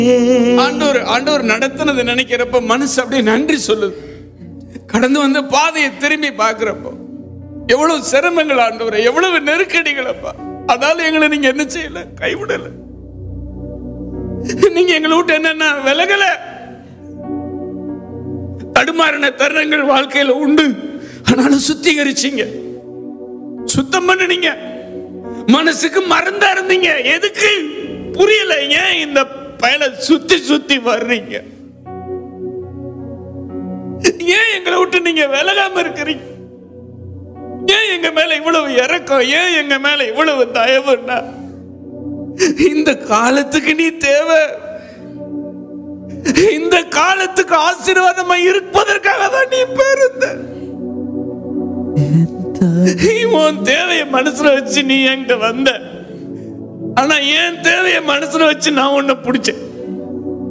ஆண்டவர் ஆண்டவர் நடத்துனது நினைக்கிறப்ப மனசு அப்படியே நன்றி சொல்லுது கடந்து வந்த பாதையை திரும்பி பார்க்கிறப்போ எவ்வளவு சிரமங்கள் ஆண்டவர் எவ்வளவு நெருக்கடிகள் அப்பா அதால எங்களை நீங்க என்ன செய்யல கைவிடல நீங்க எங்களை விட்டு என்னன்னா விலகல தடுமாறின தருணங்கள் வாழ்க்கையில உண்டு ஆனாலும் சுத்திகரிச்சீங்க சுத்தம் பண்ணுனீங்க மனசுக்கு மறந்தா இருந்தீங்க எதுக்கு புரியல ஏன் இந்த பயல சுத்தி சுத்தி வர்றீங்க ஏன் எங்களை விட்டு நீங்க விலகாம இருக்கிறீங்க ஏன் எங்க மேல இவ்வளவு இறக்கம் ஏன் எங்க மேல இவ்வளவு தயவுன்னா இந்த காலத்துக்கு நீ தேவை இந்த காலத்துக்கு ஆசீர்வாதமா இருப்பதற்காக தான் நீ பிறந்த உன் தேவைய மனசுல வச்சு நீ என்கிட்ட வந்த ஆனா என் தேவைய மனசுல வச்சு நான் உன்னை பிடிச்சேன்